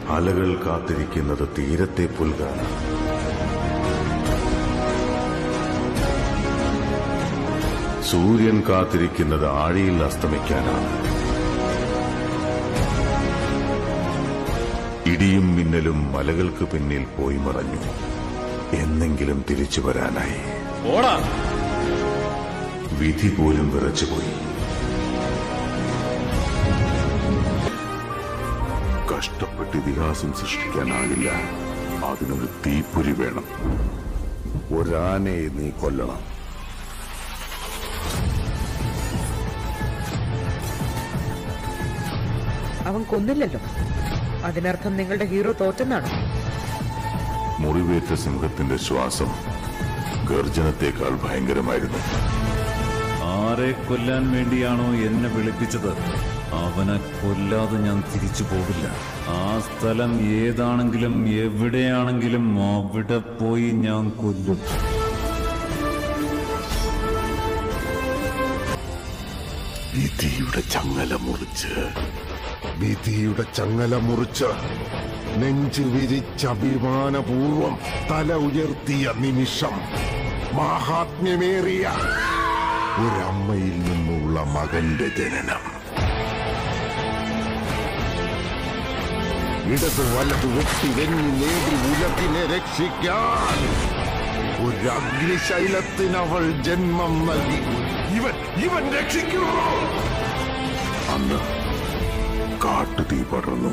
അലകൾ കാത്തിരിക്കുന്നത് തീരത്തെ പുൽകാനാണ് സൂര്യൻ കാത്തിരിക്കുന്നത് ആഴിയിൽ അസ്തമിക്കാനാണ് ഇടിയും മിന്നലും മലകൾക്ക് പിന്നിൽ പോയി മറഞ്ഞു എന്നെങ്കിലും തിരിച്ചു വരാനായി ഓടാ വിധി പോലും വിറച്ചുപോയി കഷ്ടപ്പെട്ട് ഇതിഹാസം സൃഷ്ടിക്കാനാകില്ല അതിനൊരു തീപ്പൊരി വേണം ഒരാനയെ നീ കൊല്ലണം അവൻ കൊന്നില്ലല്ലോ അതിനർത്ഥം നിങ്ങളുടെ ഹീറോ തോറ്റെന്നാണ് മുറിവേറ്റ സിംഹത്തിന്റെ ശ്വാസം ഗർജനത്തേക്കാൾ ഭയങ്കരമായിരുന്നു ആരെ കൊല്ലാൻ വേണ്ടിയാണോ എന്നെ വിളിപ്പിച്ചത് അവനെ കൊല്ലാതെ ഞാൻ തിരിച്ചു പോകില്ല ആ സ്ഥലം ഏതാണെങ്കിലും എവിടെയാണെങ്കിലും അവിടെ പോയി ഞാൻ കൊല്ലും വിധിയുടെ ചങ്ങല മുറിച്ച് വിധിയുടെ ചങ്ങല മുറിച്ച് നെഞ്ചു വിരിച്ച അഭിമാനപൂർവം തല ഉയർത്തിയ നിമിഷം മാഹാത്മ്യമേറിയ ഒരമ്മയിൽ നിന്നുള്ള മകന്റെ ജനനം ഇടത് വലത് വെട്ടി വെഞ്ഞി നേടി ഉലകിനെ രക്ഷിക്കാൻ ഒരു അഗ്നിശൈലത്തിന് അവൾ ജന്മം നൽകി ഇവൻ ഇവൻ രക്ഷിക്കൂ അന്ന് കാട്ടുതീ പടർന്നു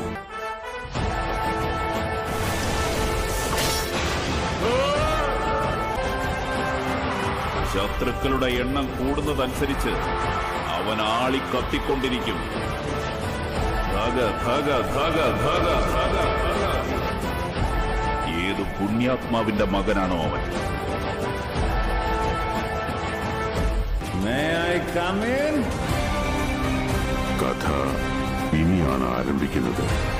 ശത്രുക്കളുടെ എണ്ണം കൂടുന്നതനുസരിച്ച് അവൻ ആളി കത്തിക്കൊണ്ടിരിക്കും ധഗ, ധഗ, ധഗ, ധഗ, ധഗ, ധഗ. ഏത് പുണ്യാത്മാവിന്റെ മകനാണോ അവൻ May I come in? കഥ ഇനിയാണ് ആരംഭിക്കുന്നത്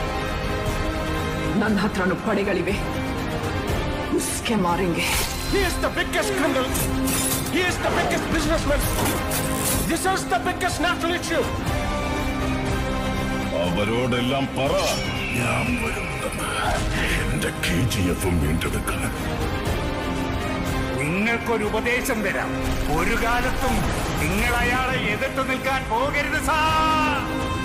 ನನ್ನ ಹತ್ರನೂ ಪಡೆಗಳಿವೆ ಉಸ್ಕೆ ಮಾರೆಂಗೆ He is the biggest criminal. He is the biggest businessman. This is the biggest national issue. അവരോടെല്ലാം പറ ഞാൻ വരുന്നത് എന്റെ കെ ജി എഫും വീണ്ടെടുക്കാൻ നിങ്ങൾക്കൊരു ഉപദേശം തരാം ഒരു കാലത്തും നിങ്ങൾ അയാളെ എതിർത്ത് നിൽക്കാൻ പോകരുത് സാർ